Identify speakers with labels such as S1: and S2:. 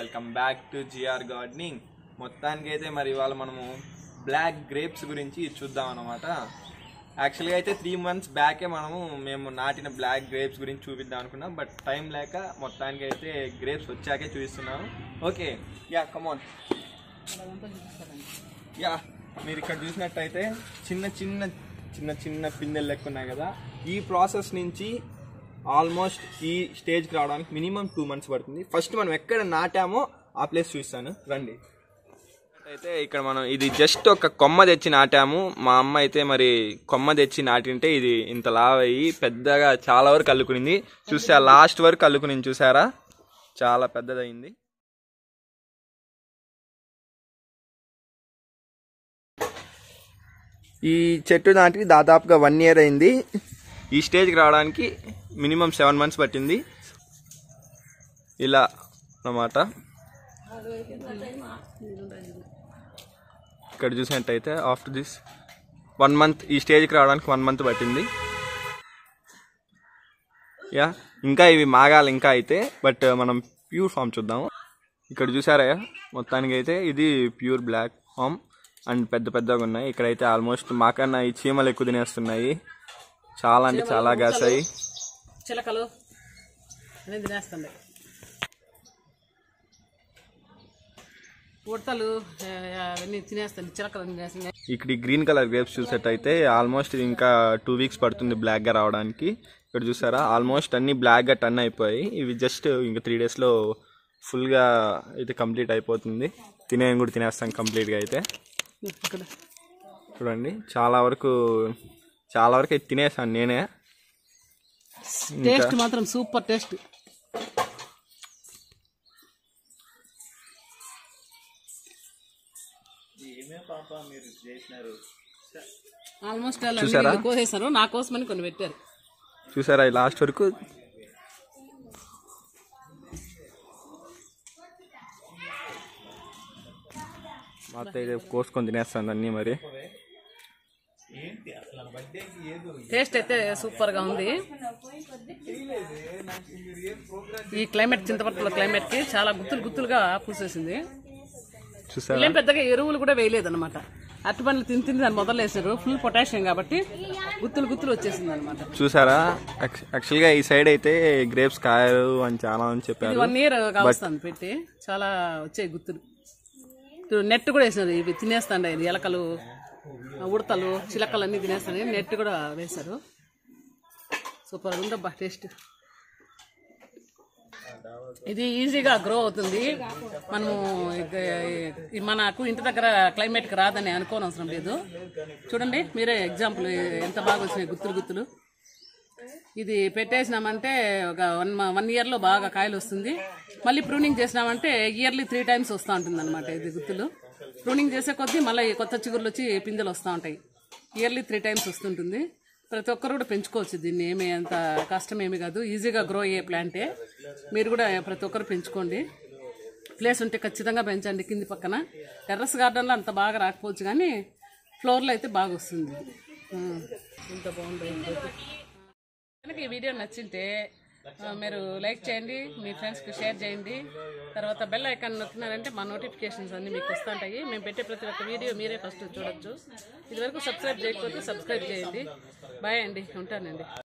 S1: Welcome back to GR gardening మొత్తానికి అయితే మరి ఇవాళ మనము బ్లాక్ గ్రేప్స్ గురించి చూద్దాం అనమాట యాక్చువల్గా అయితే త్రీ మంత్స్ బ్యాకే మనము మేము నాటిన బ్లాక్ గ్రేప్స్ గురించి చూపిద్దాం అనుకున్నాం బట్ టైం లేక మొత్తానికి అయితే గ్రేప్స్ వచ్చాకే చూపిస్తున్నాము ఓకే యా కమాన్ యా మీరు ఇక్కడ చూసినట్టయితే చిన్న చిన్న చిన్న చిన్న పిందెలు లెక్క ఉన్నాయి కదా ఈ ప్రాసెస్ నుంచి ఆల్మోస్ట్ ఈ స్టేజ్కి రావడానికి మినిమం టూ మంత్స్ పడుతుంది ఫస్ట్ మనం ఎక్కడ నాటామో ఆ ప్లేస్ చూస్తాను రండి అయితే ఇక్కడ మనం ఇది జస్ట్ ఒక కొమ్మ తెచ్చి నాటాము మా అమ్మ అయితే మరి కొమ్మ తెచ్చి నాటింటే ఇది ఇంత లావ్ అయ్యి పెద్దగా చాలా వరకు అల్లుకునింది చూసా లాస్ట్ వరకు అల్లుకునింది చూసారా చాలా పెద్దదైంది ఈ చెట్టు నాటి దాదాపుగా వన్ ఇయర్ అయింది ఈ స్టేజ్కి రావడానికి మినిమం సెవెన్ మంత్స్ పట్టింది ఇలా అన్నమాట ఇక్కడ చూసినట్టయితే ఆఫ్టర్ దిస్ వన్ మంత్ ఈ స్టేజ్కి రావడానికి వన్ మంత్ పట్టింది యా ఇంకా ఇవి మాగాలి ఇంకా అయితే బట్ మనం ప్యూర్ ఫామ్ చూద్దాము ఇక్కడ చూసారా మొత్తానికి అయితే ఇది ప్యూర్ బ్లాక్ ఫామ్ అండ్ పెద్ద పెద్దగా ఉన్నాయి ఇక్కడైతే ఆల్మోస్ట్ మాకన్నా ఈ చీమలు ఎక్కువ తినేస్తున్నాయి చాలా అంటే చాలా కాసాయి
S2: చిలకలు అన్నీ తినేస్తుంది ఉడతలు ఆ, అవన్నీ తినేస్తుంది చిలకలు తినేస్తుంది
S1: ఇక్కడ ఈ గ్రీన్ కలర్ గ్రేప్స్ చూసేటైతే ఆల్మోస్ట్ ఇది ఇంకా టూ వీక్స్ పడుతుంది బ్లాక్గా రావడానికి ఇక్కడ చూసారా ఆల్మోస్ట్ అన్ని బ్లాక్గా టర్న్ అయిపోయాయి ఇవి జస్ట్ ఇంకా త్రీ డేస్లో ఫుల్గా అయితే కంప్లీట్ అయిపోతుంది తినే కూడా తినేస్తాం కంప్లీట్గా అయితే
S2: ఇక్కడ
S1: చూడండి చాలా వరకు చాలా వరకు అయితే తినేసాను నేనే
S2: టేస్ట్ మాత్రం సూపర్ టేస్ట్ ఆల్మోస్ట్ అలా
S1: చూసారా?
S2: వీళ్ళు కోసేసారు నా కోసమని కొన్ని పెట్టారు
S1: చూసారా ఈ లాస్ట్ వరకు మా అత్త అయితే కోసుకొని తినేస్తాను అన్నీ మరి
S2: టేస్ట్ అయితే సూపర్ గా ఉంది ఈ క్లైమేట్ చింతపట్టుల క్లైమేట్ కి చాలా గుత్తులు గుత్తులుగా పూసేసింది
S1: చూసారా
S2: ఏం పెద్దగా ఎరువులు కూడా వేయలేదు అనమాట అరటి పండ్లు తిని తిని దాన్ని మొదలేసారు ఫుల్ పొటాషియం కాబట్టి గుత్తులు గుత్తులు వచ్చేసింది అనమాట
S1: చూసారా యాక్- యాక్చువల్గా ఈ సైడ్ అయితే గ్రేప్స్ కాయలు అని చాలా మంది చెప్పారు
S2: వన్ ఇయర్ కావస్తాను పెట్టి చాలా వచ్చాయి గుత్తులు ఇటు నెట్ కూడా వేసినారు ఇవి తినేస్తాండ ఇది ఎలకలు ఉడతలు చిలకలు అన్ని తినేస్తాయి నెట్ కూడా వేశారు సూపర్ ఉందబ్బా టేస్ట్ ఇది ఈజీగా గ్రో అవుతుంది మనము ఇక- ఈ మనకు ఇంటి దగ్గర క్లైమేట్ కి రాదని అనుకోనవసరం లేదు చూడండి మీరే ఎగ్జాంపుల్ ఎంత బాగా వచ్చినాయి గుత్తులు గుత్తులు ఇది పెట్టేసినామంటే ఒక వన్ వన్ ఇయర్లో బాగా కాయలు వస్తుంది మళ్ళీ ప్రూనింగ్ చేసినామంటే ఇయర్లీ త్రీ టైమ్స్ వస్తూ ఉంటుంది అనమాట ఇది గుత్తులు ప్రూనింగ్ చేసే కొద్దీ మళ్ళీ కొత్త చిగుర్లు వచ్చి పిందెలు వస్తూ ఉంటాయి ఇయర్లీ త్రీ టైమ్స్ వస్తుంటుంది ప్రతి ఒక్కరు కూడా పెంచుకోవచ్చు దీన్ని ఏమీ అంత కష్టం ఏమీ కాదు ఈజీగా గ్రో అయ్యే ప్లాంటే మీరు కూడా ప్రతి ఒక్కరు పెంచుకోండి ప్లేస్ ఉంటే ఖచ్చితంగా పెంచండి కింది పక్కన టెర్రస్ గార్డెన్లో అంత బాగా రాకపోవచ్చు కానీ ఫ్లోర్లో అయితే బాగా వస్తుంది ఉమ్. ఇంత బాగుంది కనుక ఈ వీడియో నచ్చింటే ఆ, మీరు లైక్ చేయండి మీ ఫ్రెండ్స్కి షేర్ చేయండి తర్వాత బెల్ ఐకాన్ నొక్కినారంటే మా నోటిఫికేషన్స్ అన్ని మీకు వస్తుంటాయి మేము పెట్టే ప్రతి ఒక్క వీడియో మీరే ఫస్ట్ చూడొచ్చు ఇదివరకు సబ్స్క్రైబ్ చేయకపోతే సబ్స్క్రైబ్ చేయండి బాయ్ అండి ఉంటానండి